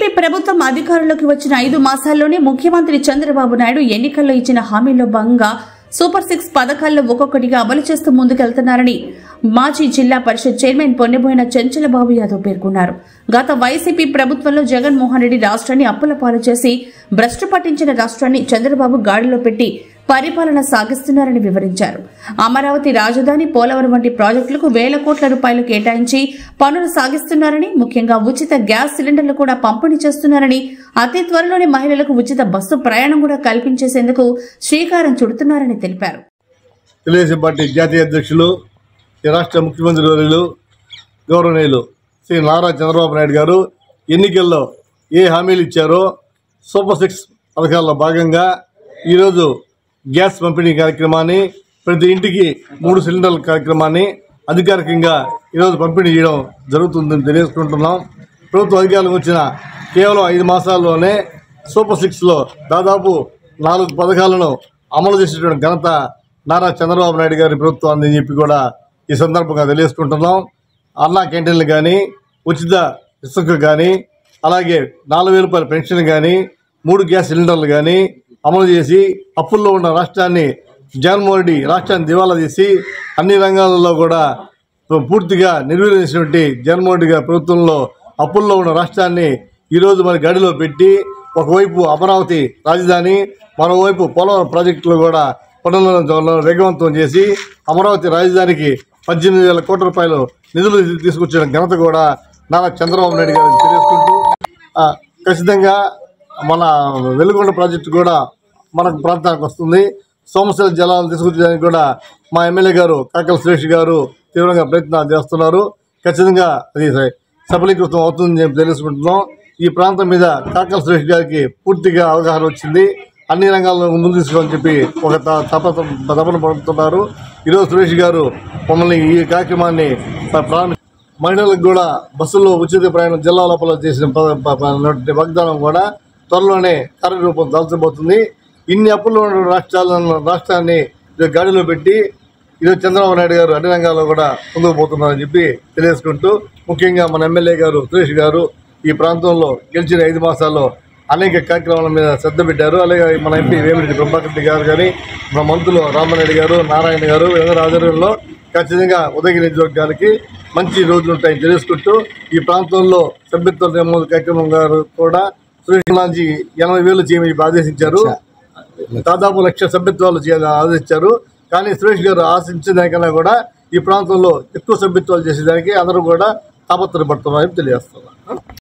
YCP ప్రభుత్వం అధికారంలోకి వచ్చిన ఐదు మాసాల్లోనే ముఖ్యమంత్రి చంద్రబాబు నాయుడు ఎన్నికల్లో ఇచ్చిన హామీల్లో భాగంగా సూపర్ సిక్స్ పథకాల్లో ఒక్కొక్కటిగా అమలు చేస్తూ ముందుకెళ్తున్నారని మాజీ జిల్లా పరిషత్ చైర్మన్ పొన్నెబోయిన చెంచలబాబు యాదవ్ పేర్కొన్నారు గత వైసీపీ ప్రభుత్వంలో జగన్మోహన్ రెడ్డి రాష్ట్రాన్ని అప్పుల పాలు చేసి భ్రష్టు పట్టించిన రాష్ట్రాన్ని చంద్రబాబు గాడిలో పెట్టి పరిపాలన సాగిస్తున్నారని వివరించారు అమరావతి రాజధాని పోలవరం వంటి ప్రాజెక్టులకు వేల కోట్ల రూపాయలు కేటాయించి పనులు సాగిస్తున్నారని ముఖ్యంగా ఉచిత గ్యాస్ సిలిండర్లు కూడా పంపిణీ చేస్తున్నారని అతి త్వరలోనే మహిళలకు ఉచిత బస్సు ప్రయాణం కూడా కల్పించేసేందుకు శ్రీకారం చుడుతున్నారని తెలిపారు తెలుగుదేశం పార్టీ జాతీయ అధ్యక్షులు ఈ రాష్ట్ర ముఖ్యమంత్రి వర్యులు గౌరవనీయులు శ్రీ నారా చంద్రబాబు నాయుడు గారు ఎన్నికల్లో ఏ హామీలు ఇచ్చారో సూపర్ సిక్స్ పథకాల్లో భాగంగా ఈరోజు గ్యాస్ పంపిణీ కార్యక్రమాన్ని ప్రతి ఇంటికి మూడు సిలిండర్ల కార్యక్రమాన్ని అధికారికంగా ఈరోజు పంపిణీ చేయడం జరుగుతుందని తెలియజేసుకుంటున్నాం ప్రభుత్వ అధికారులకు వచ్చిన కేవలం ఐదు మాసాల్లోనే సూపర్ సిక్స్లో దాదాపు నాలుగు పథకాలను అమలు చేసేటువంటి ఘనత నారా చంద్రబాబు నాయుడు గారి ప్రభుత్వం అని చెప్పి కూడా ఈ సందర్భంగా తెలియజేసుకుంటున్నాం అన్నా క్యాంటీన్లు కానీ ఉచిత ఇసుక కానీ అలాగే నాలుగు వేల రూపాయల పెన్షన్ కానీ మూడు గ్యాస్ సిలిండర్లు కానీ అమలు చేసి అప్పుల్లో ఉన్న రాష్ట్రాన్ని జగన్మోహన్ రెడ్డి రాష్ట్రాన్ని దివాలా తీసి అన్ని రంగాలలో కూడా పూర్తిగా నిర్వీర్యం చేసినటువంటి జగన్మోహన్ రెడ్డి గారి ప్రభుత్వంలో అప్పుల్లో ఉన్న రాష్ట్రాన్ని ఈరోజు మరి గడిలో పెట్టి ఒకవైపు అమరావతి రాజధాని మరోవైపు పోలవరం ప్రాజెక్టులు కూడా పనులను వేగవంతం చేసి అమరావతి రాజధానికి పద్దెనిమిది వేల కోట్ల రూపాయలు నిధులు తీసుకొచ్చిన ఘనత కూడా నారా చంద్రబాబు నాయుడు గారిని తెలియజేసుకుంటూ ఆ, ఖచ్చితంగా మన వెలుగొండ ప్రాజెక్టు కూడా మన ప్రాంతానికి వస్తుంది సోమశిల జలాలు తీసుకొచ్చడానికి కూడా మా ఎమ్మెల్యే గారు కాకల సురేష్ గారు తీవ్రంగా ప్రయత్నాలు చేస్తున్నారు ఖచ్చితంగా అది సఫలీకృతం అవుతుందని చెప్పి తెలుసుకుంటున్నాం ఈ ప్రాంతం మీద కాకల సురేష్ గారికి పూర్తిగా అవగాహన వచ్చింది అన్ని రంగాల్లో ముందు తీసుకోవాలని చెప్పి ఒక త- తప తపన పడుతున్నారు ఈరోజు సురేష్ గారు మమ్మల్ని ఈ కార్యక్రమాన్ని ప్రారంభ మహిళలకు కూడా బస్సుల్లో ఉచిత ప్రయాణం జిల్లా లోపల చేసిన ప- ప- ప- నటువంటి వాగ్దానం కూడా త్వరలోనే కార్యరూపం దాల్చబోతుంది ఇన్ని అప్పుల్లో ఉన్న రాష్ట్రాలను రాష్ట్రాన్ని ఈరోజు గాడిలో పెట్టి ఈరోజు చంద్రబాబు నాయుడు గారు అన్ని రంగాల్లో కూడా ముందుకు పోతున్నారని చెప్పి తెలియజేసుకుంటూ ముఖ్యంగా మన ఎమ్మెల్యే గారు సురేష్ గారు ఈ ప్రాంతంలో గెలిచిన ఐదు మాసాల్లో అనేక కార్యక్రమాల మీద శ్రద్ధ పెట్టారు అలాగే మన ఎంపీ వేమిరెడ్డి ప్రభాకర్ రెడ్డి గారు కానీ మన మంత్రులు రామారెడ్డి గారు నారాయణ గారు వీళ్ళందరూ ఆధ్వర్యంలో ఖచ్చితంగా ఉదయగిరి నియోజకవర్గానికి మంచి రోజులు ఉంటాయని తెలుసుకుంటూ ఈ ప్రాంతంలో సభ్యత్వ నమోదు కార్యక్రమం గారు కూడా సురేష్ లాంచి ఎనభై వేలు చేయమని చెప్పి ఆదేశించారు దాదాపు లక్ష సభ్యత్వాలు చేయాలని ఆదేశించారు కానీ సురేష్ గారు ఆశించిన దానికన్నా కూడా ఈ ప్రాంతంలో ఎక్కువ సభ్యత్వాలు చేసేదానికి అందరూ కూడా తాపత్రపడుతున్నారని తెలియజేస్తున్నారు